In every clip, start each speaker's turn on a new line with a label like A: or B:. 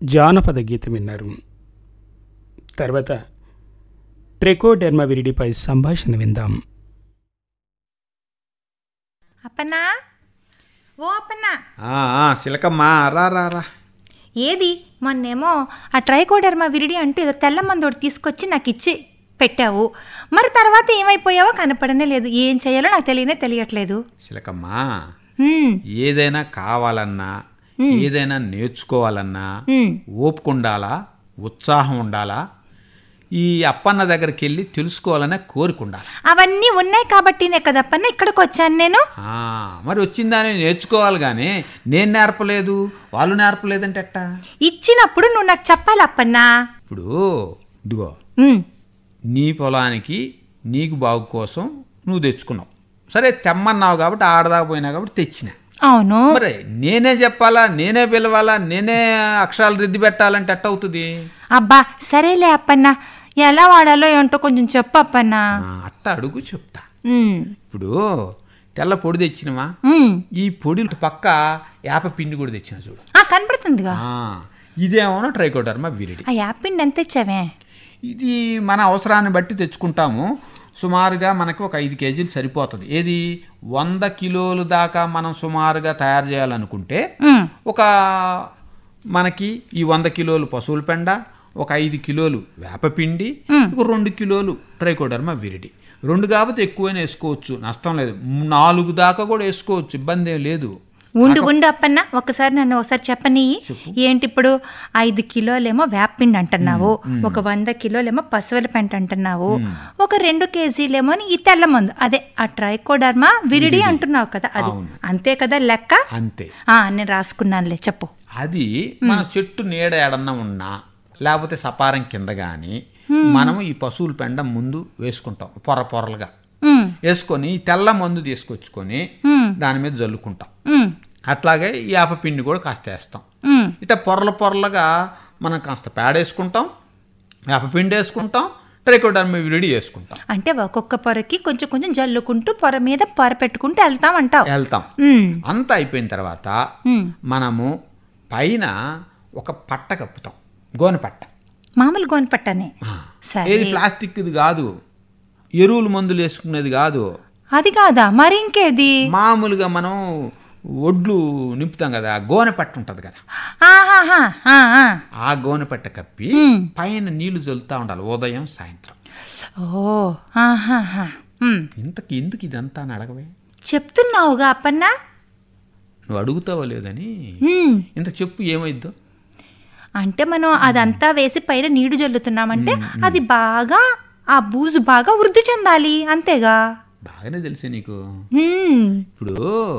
A: జానపద గీతం విన్నారు తర్వాత ట్రెకోడెర్మా విరిడిపై సంభాషణ విందాం
B: అప్పన్నా ఓ అప్పన్నా
C: ఆ, ఆ, సిలకమ్మా రా రా రా
B: ఏది మొన్నేమో ఆ ట్రైకోడర్మా విరిడి అంటే ఏదో తెల్ల మందోడు తీసుకొచ్చి నాకు ఇచ్చి పెట్టావు మరి తర్వాత ఏమైపోయావో కనపడనే లేదు ఏం చేయాలో నాకు తెలియనే తెలియట్లేదు
C: సిలకమ్మా
B: హ్మ్,
C: ఏదైనా కావాలన్నా ఏదైనా నేర్చుకోవాలన్నా
B: హ్మ్.
C: ఓపిక ఉండాలా ఉత్సాహం ఉండాలా ఈ అప్పన్న దగ్గరికి వెళ్ళి తెలుసుకోవాలనే కోరిక ఉండాలి
B: అవన్నీ ఉన్నాయి కాబట్టినే కదప్పన్న ఇక్కడికి వచ్చాను నేను
C: ఆ, మరి వచ్చిందని నేర్చుకోవాలి కానీ నేను నేర్పలేదు వాళ్ళు నేర్పలేదంటే ఎట్టా
B: ఇచ్చినప్పుడు నువ్వు నాకు చెప్పాలి అప్పన్నా
C: ఇప్పుడు ఇదిగో
B: హ్మ్,
C: నీ పొలానికి నీకు బాగు కోసం నువ్వు తెచ్చుకున్నావు సరే తెమ్మన్నావు కాబట్టి ఆడదాకా పోయినా కాబట్టి తెచ్చిన
B: అవును
C: మరి నేనే చెప్పాలా నేనే పిలవాలా నేనే అక్షరాలు రిద్ది పెట్టాలంటే ఎట్ట అవుతుంది
B: అబ్బా సరేలే అప్పన్న ఎలా వాడాలో ఏంటో కొంచెం చెప్పు అప్పన్నా
C: ఆ, అట్ట అడుగు చెప్తా
B: హ్మ్,
C: ఇప్పుడు తెల్ల పొడి తెచ్చినవా
B: హ్మ్.
C: ఈ పొడి పక్క యాప పిండి కూడా తెచ్చిన చూడు
B: ఆ కనపడుతుందిగా
C: ఆ, ఇదేమో ట్రైకోడర్మా విరిడి
B: ఆ యాపిండి ఎంత ఇచ్చావే
C: ఇది మన అవసరాన్ని బట్టి తెచ్చుకుంటాము సుమారుగా మనకి ఒక ఐదు కేజీలు సరిపోతుంది ఏది వంద కిలోలు దాకా మనం సుమారుగా తయారు చేయాలనుకుంటే
B: హ్మ్,
C: ఒక మనకి ఈ వంద కిలోలు పశువుల పెండ ఒక ఐదు కిలోలు వేపపిండి ఒక రెండు కిలోలు ట్రైకోడర్మా విరిడి రెండు కాకపోతే ఎక్కువైనా వేసుకోవచ్చు నష్టం లేదు నాలుగు దాకా కూడా వేసుకోవచ్చు ఇబ్బంది ఏం లేదు
B: ఉండు ఉండు అప్పన్న ఒకసారి నన్ను ఒకసారి చెప్పని ఏంటి ఇప్పుడు ఐదు కిలోలేమో వేపిండి అంటున్నావు ఒక వంద కిలోలేమో పశువుల పెంట అంటున్నావు ఒక రెండు కేజీలేమో ఈ తెల్ల మందు అదే ఆ ట్రైకోడర్మా విరిడి అంటున్నావు కదా అది అంతే కదా లెక్క
C: అంతే
B: ఆ నేను రాసుకున్నానులే చెప్పు
C: అది మన చెట్టు నీడ ఎడన్నా ఉన్నా లేకపోతే సపారం కింద కానీ మనం ఈ పశువుల పెండ ముందు వేసుకుంటాం పొర పొరలుగా
B: ఉమ్,
C: వేసుకొని ఈ తెల్ల మందు తీసుకొచ్చుకొని
B: ఉమ్,
C: దాని మీద జల్లుకుంటాం
B: ఉమ్,
C: అట్లాగే ఈ యాపపిండి కూడా కాస్త వేస్తాం
B: ఉమ్.
C: ఇట్లా పొరల పొరలుగా మనం కాస్త పేడ వేసుకుంటాం వేపపిండి వేసుకుంటాం ట్రైకోడర్మా విరిడి వేసుకుంటాం
B: అంటే ఒక్కొక్క పొరకి కొంచెం కొంచెం జల్లుకుంటూ పొర మీద పొర పెట్టుకుంటూ వెళ్తాం అంటావు
C: వెళ్తాం
B: ఉమ్,
C: అంతా అయిపోయిన తర్వాత
B: ఉమ్.
C: మనము పైన ఒక పట్ట కప్పుతాం గోనె పట్ట
B: మామూలు గోని పట్టనే
C: ఆ.
B: సరే
C: ఏది ప్లాస్టిక్ది కాదు ఎరువులు మందులు వేసుకునేది కాదు
B: అది కాదా మరి ఇంకేది
C: మామూలుగా మనం ఒడ్లు నింపుతాం కదా గోనె పట్ట ఉంటుంది కదా
B: ఆహాహా, ఆ, ఆ.
C: ఆ గోనె పట్ట కప్పి
B: ఉమ్.
C: పైన నీళ్లు జల్లుతూ ఉండాలి ఉదయం సాయంత్రం
B: ఓ ఆహాహా. ఉమ్.
C: ఇంతకి ఎందుకు ఇదంతా అని అడగవే
B: చెప్తున్నావుగా అప్పన్న
C: నువ్వు అడుగుతావో లేదని
B: ఉమ్.
C: ఇంత చెప్పు ఏమైద్దో
B: అంటే మనం అదంతా వేసి పైన నీడు జల్లుతున్నామంటే అది బాగా ఆ బూజు బాగా వృద్ధి చెందాలి అంతేగా
C: బాగానే తెలిసే నీకు
B: ఉమ్.
C: ఇప్పుడు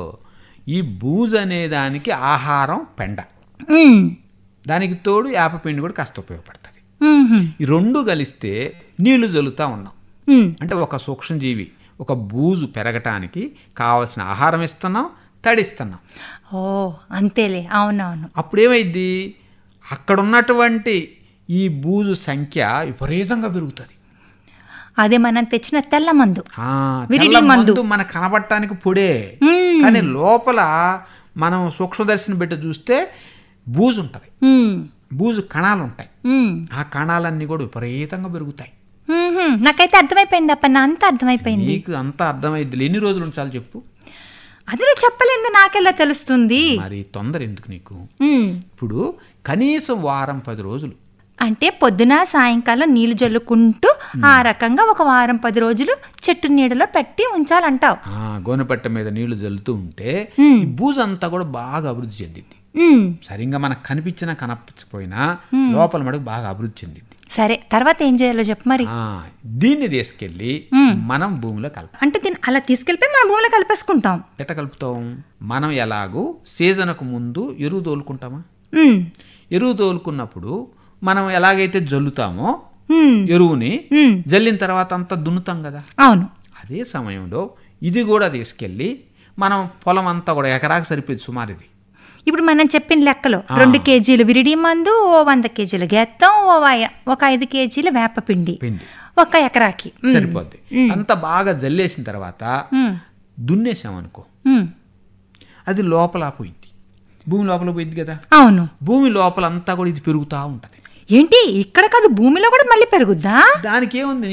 C: ఈ బూజు అనే దానికి ఆహారం పెండ
B: ఉమ్.
C: దానికి తోడు యాపపిండి కూడా కాస్త ఉపయోగపడుతుంది
B: ఉమ్హుం.
C: ఈ రెండు కలిస్తే నీళ్లు జల్లుతూ ఉన్నాం
B: ఉమ్.
C: అంటే ఒక సూక్ష్మజీవి ఒక బూజు పెరగటానికి కావలసిన ఆహారం ఇస్తున్నాం తడిస్తున్నాం
B: ఓ అంతేలే అవునవును
C: అప్పుడు ఏమైద్ది అక్కడ ఉన్నటువంటి ఈ బూజు సంఖ్య విపరీతంగా పెరుగుతుంది
B: అదే మనం తెచ్చిన తెల్ల మందు
C: ఆ,
B: విరిడి
C: తెల్ల
B: మందు.
C: మందు మనకు కనబడటానికి పొడే
B: ఉమ్.
C: కానీ లోపల మనం సూక్ష్మదర్శనం పెట్టి చూస్తే బూజు ఉంటుంది
B: ఉమ్.
C: బూజు కణాలు ఉంటాయి
B: ఉమ్.
C: ఆ కణాలన్నీ కూడా విపరీతంగా పెరుగుతాయి
B: ఉమ్హుం. నాకైతే అర్థమైపోయింది అప్పన్న అంతా అర్థమైపోయింది
C: నీకు అంతా అర్థమైద్ది ఎన్ని రోజులు ఉంచాలి చెప్పు
B: అది నువ్వు చెప్పలేదు నాకెలా తెలుస్తుంది
C: మరి తొందర ఎందుకు నీకు
B: ఉమ్.
C: ఇప్పుడు కనీసం వారం పది రోజులు
B: అంటే పొద్దున సాయంకాలం నీళ్లు జల్లుకుంటూ ఆ రకంగా ఒక వారం పది రోజులు చెట్టు నీడలో పెట్టి ఉంచాలంటావు
C: ఆ గోనెపట్ట మీద నీళ్లు జల్లుతూ ఉంటే
B: ఉమ్.
C: ఈ బూజు అంతా కూడా బాగా అభివృద్ధి చెందింది
B: ఉమ్.
C: సరిగ్గా మనకు కనిపించినా కనపించకపోయినా లోపల మటుకు బాగా అభివృద్ధి చెందింది
B: సరే తర్వాత ఏం చేయాలో చెప్పు మరి
C: ఆ, దీన్ని తీసుకెళ్ళి మనం భూమిలో కలపాలి
B: అంటే దీన్ని అలా తీసుకెళ్ళిపోయి మన భూమిలో కలిపేసుకుంటాం
C: ఎట్ట కలుపుతాం మనం ఎలాగూ సీజన్కు ముందు ఎరువు తోలుకుంటామా
B: ఉమ్.
C: ఎరువు తోలుకున్నప్పుడు మనం ఎలాగైతే జల్లుతామో
B: ఉమ్.
C: ఎరువుని
B: ఉమ్.
C: జల్లిన తర్వాత అంతా దున్నుతాం కదా
B: అవును
C: అదే సమయంలో ఇది కూడా తీసుకెళ్ళి మనం పొలం అంతా కూడా ఎకరాకు సరిపోయింది సుమారు ఇది
B: ఇప్పుడు మనం చెప్పిన లెక్కలో రెండు కేజీలు విరిడి మందు ఓ వంద కేజీలు గెత్తం ఓ వయ ఒక ఐదు కేజీల వేపపిండి
C: పిండి
B: ఒక ఎకరాకి ఉమ్.
C: సరిపోద్ది అంత బాగా జల్లేసిన తర్వాత
B: ఉమ్.
C: దున్నేసామనుకో
B: ఉమ్.
C: అది లోపల పోయింది భూమి లోపల పోయింది కదా
B: అవును
C: భూమి లోపల అంతా కూడా ఇది పెరుగుతూ ఉంటుంది
B: ఏంటి ఇక్కడ కాదు భూమిలో కూడా మళ్ళీ పెరుగుద్దా
C: దానికి ఏముంది